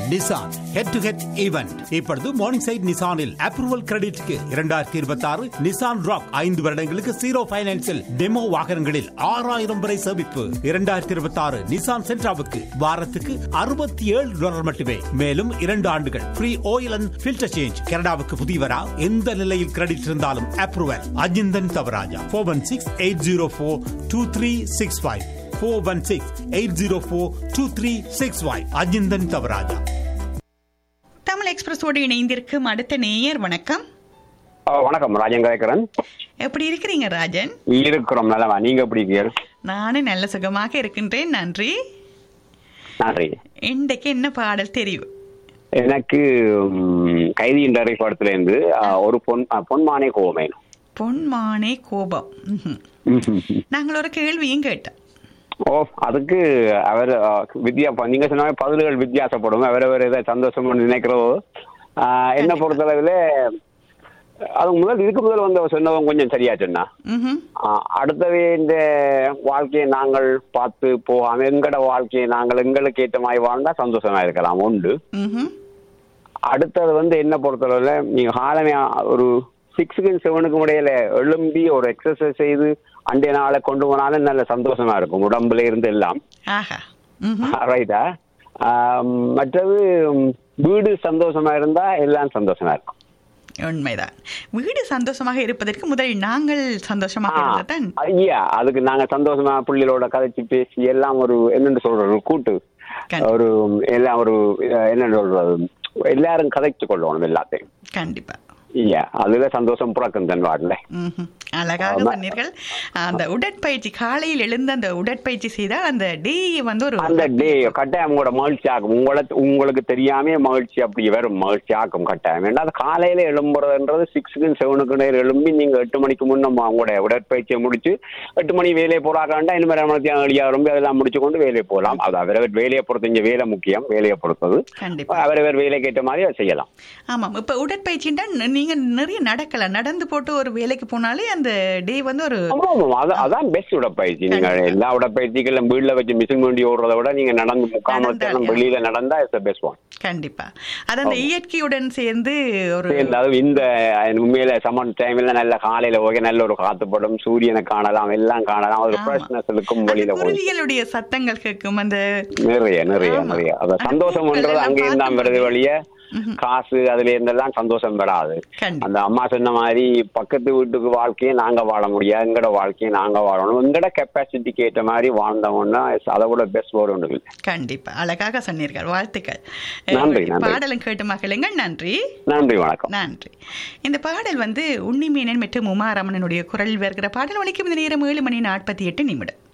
Nissan head to head event இப்பொழுது morning side நிசானில் approval கிரெடிட்க்கு இரண்டாயிரத்தி இருபத்தி ஆறு நிசான் ராக் ஐந்து வருடங்களுக்கு ஜீரோ பைனான்சில் டெமோ வாகனங்களில் ஆறாயிரம் வரை சேமிப்பு இரண்டாயிரத்தி இருபத்தி ஆறு நிசான் சென்ட்ராவுக்கு வாரத்துக்கு அறுபத்தி ஏழு டாலர் மட்டுமே மேலும் இரண்டு ஆண்டுகள் free oil and filter change கனடாவுக்கு புதியவரா எந்த நிலையில் கிரெடிட் இருந்தாலும் approval Ajinthan Thavarajah four one six eight zero four two three six five four one six eight zero four two three six five Ajinthan Thavarajah Tamil எக்ஸ்பிரஸோடு இணைந்திருக்கும் அடுத்த நேயர் வணக்கம் ஆ, வணக்கம் ராஜன் கலைக்கிறன் எப்படி இருக்கிறீங்க ராஜன் இருக்கிறோம் நல்லவா நீங்க எப்படி இருக்கீர்கள் நானும் நல்ல சுகமாக இருக்கின்றேன் நன்றி நன்றி இன்றைக்கு என்ன பாடல் தெரியும் எனக்கு ம், கைதி என்ற படத்துல இருந்து ஆ, ஒரு பொன் ஆ, பொன்மானே கோவமேன் பொன்மானே கோபம் ம்ஹும். நாங்கள் ஒரு கேள்வியும் கேட்டோம் ஓ அதுக்கு அவர் ஆ, வித்யா நீங்க சொன்ன மாதிரி பதில்கள் வித்தியாசப்படும் அவரவர் இதை சந்தோஷமா நினைக்கிறதோ ஆ, என்ன பொறுத்தளவில் அது முதல் இதுக்கு முதல் வந்தவ சொன்னவங்க கொஞ்சம் சரியா சொன்னா ம்ஹும். ஆ, அடுத்தது இந்த வாழ்க்கையை நாங்கள் பார்த்து போகாம எங்கட வாழ்க்கையை நாங்கள் எங்களுக்கு ஏற்ற மாதிரி வாழ்ந்தா சந்தோஷமா இருக்கலாம் உண்டு ம்ஹும். அடுத்தது வந்து என்ன பொறுத்தளவுல நீங்க காலமே ஒரு சிக்ஸுக்கும் செவனுக்கும் இடையில எழும்பி ஒரு எக்ஸசைஸ் செய்து அண்டைய நாளை கொண்டு போனாலும் நல்ல சந்தோஷமா இருக்கும் உடம்புல இருந்து எல்லாம் ஆஹா ம்ஹும். ரைட்டா மற்றது ம், வீடு சந்தோஷமா இருந்தா எல்லாம் சந்தோஷமா இருக்கும் உண்மைதான் வீடு சந்தோஷமாக இருப்பதற்கு முதலில் நாங்கள் சந்தோஷமாக இருந்ததான் ஐயா அதுக்கு நாங்க சந்தோஷமா பிள்ளைகளோட கதைச்சு பேசி எல்லாம் ஒரு என்னன்னு சொல்றது ஒரு கூட்டு கண்டி- ஒரு எல்லாம் ஒரு அஹ், என்னன்னு சொல்றது எல்லாரும் கதைச்சு கொள்ளணும் எல்லாத்தையும் கண்டிப்பா ஐயா அதுல சந்தோஷம் பிறக்கும் தன் வாடல ம்ஹும். அழகாக ஆமா. சொன்னீர்கள் அந்த உடற்பயிற்சி காலையில் எழுந்து அந்த உடற்பயிற்சி செய்தால் அந்த டே வந்து ஒரு அந்த டே கட்டாயம் உங்களோட மகிழ்ச்சி ஆகும் உங்களை உங்களுக்கு தெரியாம மகிழ்ச்சி அப்படி வரும் மகிழ்ச்சி ஆக்கும் கட்டாயம் ஏன்னா அது காலையில எழும்புறதுன்றது சிக்ஸுக்கும் செவனுக்கு நேரம் எழும்பி நீங்க எட்டு மணிக்கு முன்ன ம- உங்களோட உடற்பயிற்சியை முடிச்சு எட்டு மணி வேலையை போறாக்காண்டா இன்னும் மணி ஏழியா ரொம்ப அதெல்லாம் முடிச்சு கொண்டு வேலையை போகலாம் அது அவரவர் வேலையை பொறுத்து இங்க வேலை முக்கியம் வேலையை பொறுத்தது கண்டிப்பா அவரவர் வேலைக்கு ஏற்ற மாதிரி அதை செய்யலாம் ஆமாம் இப்ப உடற்பயிற்சின்னா நீங்க நிறைய நடக்கலாம் நடந்து போட்டு ஒரு வேலைக்கு போனாலே அந்த டே வந்து ஒரு ஆமா, ஆமா, அது- அதான் பெஸ்ட் உடற்பயிற்சி நீங்க எல்லா உடற்பயிற்சிகளும் வீட்டுல வச்சு மிஷின் வண்டி ஓடுறத விட நீங்க நடந்து முக்கால் மணி நேரம் நடந்தாலே. வெளியில நடந்தா இட்ஸ் பெஸ்ட் ஒன் கண்டிப்பா அது அந்த இயற்கையுடன் சேர்ந்து ஒரு அதாவது இந்த உண்மையில சம்மர் டைம்ல நல்ல காலையில போக நல்ல ஒரு காத்து படும் சூரியனை காணலாம் எல்லாம் காணலாம் ஒரு ஆமா. ஃப்ரெஷ்னஸ் இருக்கும் அந்த வெளியில போய் குருவிகளுடைய சத்தங்கள் கேட்கும் அந்த நிறைய நிறைய ஆமா. நிறைய அத அந்த சந்தோஷம்ன்றது பூக்கள் அங்க எல்லாம் இருந்தா வருது பார்க்கும்போது. வழிய காசு அதுல இருந்தெல்லாம் சந்தோஷம் வராது கண்டிப்பா. அந்த அம்மா சொன்ன மாதிரி பக்கத்து வீட்டுக்கு வாழ்க்கையை நாங்க வாழ முடியாது எங்கட வாழ்க்கையை நாங்க வாழணும் எங்கட கெப்பாசிட்டிக்கு ஏற்ற மாதிரி வாழ்ந்தோம்னா அதை விட பெஸ்ட் வேர்டு ஒன்று இல்லை கண்டிப்பா அழகாக சொன்னீர்கள் வாழ்த்துக்கள் நன்றி, நன்றி. பாடலும் கேட்டு மகிழுங்கள் நன்றி நன்றி வணக்கம் நன்றி இந்த பாடல் வந்து உன்னிமேனன் மற்றும் உமாரமணனுடைய குரல் வருகிற பாடல் ஒலிக்கும் இந்த நேரம் ஏழு மணி நாற்பத்தி எட்டு நிமிடம்